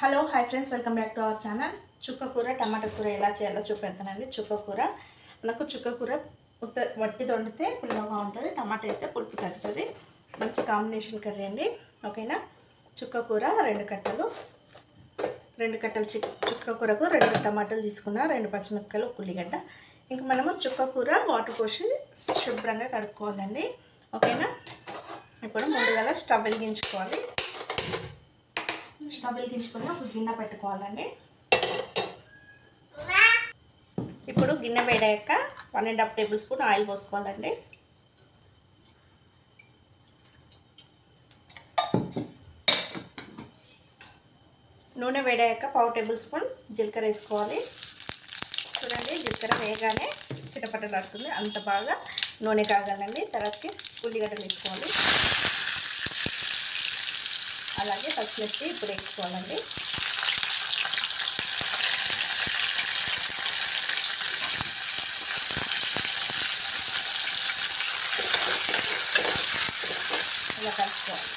hello hi friends welcome back to our channel చుక్క కూర టమాటా కూర ఎలా చేయాలో చూపెడతానండి చుక్క కూర మనకు చుక్క కూర ఉత్త వట్టిది వండితే పుల్లగా ఉంటుంది టమాటా వేస్తే పులుపు తగ్గుతుంది మంచి కాంబినేషన్ కర్రీ అండి ఓకేనా చుక్క కూర రెండు కట్టలు రెండు కట్టలు చి చుక్క కూరకు రెండు టమాటాలు తీసుకున్న రెండు పచ్చిమిరపకాయలు ఒక ఉల్లిగడ్డ ఇంక మనము చుక్క కూర వాటర్ పోసి శుభ్రంగా కడుక్కోవాలండి ఓకేనా ఇప్పుడు ముందుగా స్టవ్ వెలిగించుకోవాలి స్టవ్ వెలిగించుకొని ఒక గిన్నె పెట్టుకోవాలండి ఇప్పుడు గిన్నె వేడాక one and half tablespoon oil పోసుకోవాలండి నూనె వేడాక పావు టేబుల్ స్పూన్ జీలకర్ర వేసుకోవాలి చూడండి జీలకర్ర వేయగానే చిటపటలాడుతుంది అంత బాగా నూనె కాగాలండి తర్వాతకి ఉల్లిగడ్డలు వేసుకోవాలి అలాగే పచ్చిమిర్చి ఇప్పుడు వేసుకోవాలండి ఇలా కలుపుకోవాలి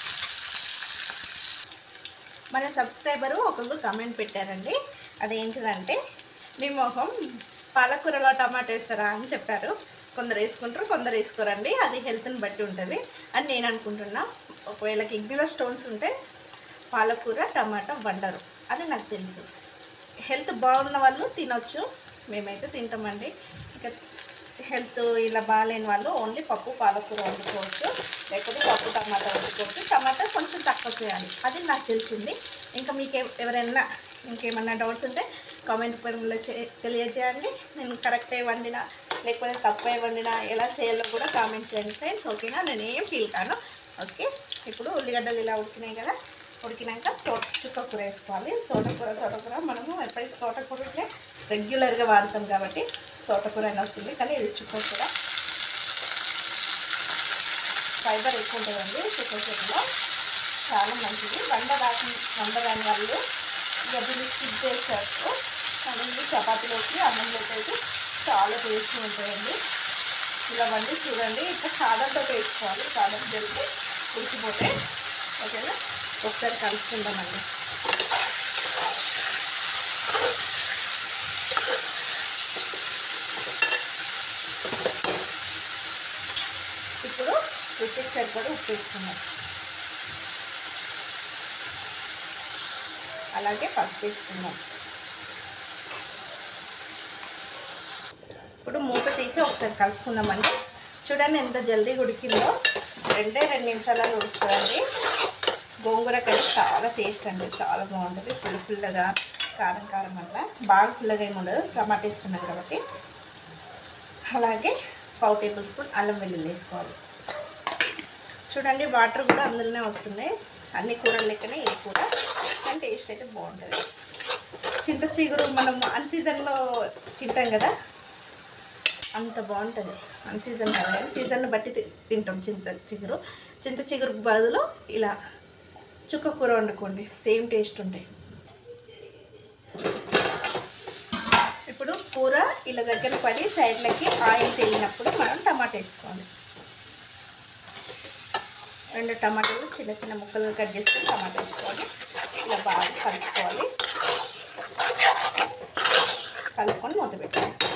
మన సబ్స్క్రైబరు ఒకరు కామెంట్ పెట్టారండి అదేంటిదంటే మీ మొహం పాలకూరలో టమాటా వేస్తారా అని చెప్పారు కొందరు వేసుకుంటారు కొందరు వేసుకోరండి అది హెల్త్ని బట్టి ఉంటుంది అని నేను అనుకుంటున్నా ఒకవేళ కిడ్నీలో స్టోన్స్ ఉంటే పాలకూర టమాటా వండరు అది నాకు తెలుసు హెల్త్ బాగున్న వాళ్ళు తినొచ్చు మేమైతే తింటామండి ఇక హెల్త్ ఇలా బాగాలేని వాళ్ళు ఓన్లీ పప్పు పాలకూర వండుకోవచ్చు లేకపోతే పప్పు టమాటా వండుకోవచ్చు టమాటా కొంచెం తక్కువ చేయాలి అది నాకు తెలిసింది ఇంకా మీకు ఎవ- ఎవరైనా ఇంకేమన్నా డౌట్స్ ఉంటే కామెంట్ రూపంలో చే తెలియజేయండి నేను కరెక్టే వండినా లేకపోతే తప్పే వండినా ఎలా చేయాలో కూడా కామెంట్ చేయండి ఫ్రెండ్స్ ఓకేనా నేను ఏం ఫీల్ కాను ఓకే ఇప్పుడు ఉల్లిగడ్డలు ఇలా ఉడికినాయి కదా ఉడికినాక తోట చుక్క కూర వేసుకోవాలి తోటకూర తోటకూర మనము ఎప్పటికీ తోటకూరనే రెగ్యులర్గా వాడతాం కాబట్టి తోటకూర అని వస్తుంది కానీ ఇది చుక్క కూర ఫైబర్ ఎక్కువ ఉంటుందండి చుక్క కూరలో చాలా మంచిది వండ రాసి వండ రాని వాళ్ళు ఇక దీన్ని స్కిప్ చేస్తారు కానీ ఇది చపాతీలోకి అన్నంలోకి అయితే చాలా టేస్టీ ఉంటాయండి ఇలా వండి చూడండి ఇట్లా సాదంతో వేసుకోవాలి సాదం జరిగి ఉడికిపోతే ఓకేనా ఒకసారి కలుపుకుందామండి ఇప్పుడు రుచికి సరిపడి ఉప్పు వేసుకుందాం అలాగే పసుపు వేసుకుందాం ఇప్పుడు మూత తీసి ఒకసారి కలుపుకుందామండి చూడండి ఎంత జల్దీ ఉడికిందో రెండే రెండు నిమిషాలలో ఉడుకుతుందండి గోంగూర కర్రీ చాలా టేస్ట్ అండి చాలా బాగుంటుంది పుల్ల పుల్లగా కారం కారం అట్లా బాగా పుల్లగా ఏమి ఉండదు టమాటా వేస్తున్నాం కాబట్టి అలాగే పావు టేబుల్ స్పూన్ అల్లం వెల్లుల్లి వేసుకోవాలి చూడండి వాటర్ కూడా అందులోనే వస్తున్నాయి అన్ని కూరలు లెక్కనే ఈ కూర కానీ టేస్ట్ అయితే బాగుంటుంది చింత చిగురు మనం అన్ సీజన్లో తింటాం కదా అంత బాగుంటుంది అన్ సీజన్ కాదు కానీ సీజన్ బట్టి తి- తింటాం చింత చిగురు చింత చిగురుకు బదులు ఇలా చుక్క కూర వండుకోండి సేమ్ టేస్ట్ ఉంటాయి ఇప్పుడు కూర ఇలా దగ్గర పడి సైడ్లకి ఆయిల్ తెలియనప్పుడు మనం టమాటా వేసుకోవాలి రెండు టమాటాలు చిన్న చిన్న ముక్కలు కట్ చేసుకొని టమాటా వేసుకోవాలి ఇలా బాగా కలుపుకోవాలి కలుపుకొని మూత పెట్టాలి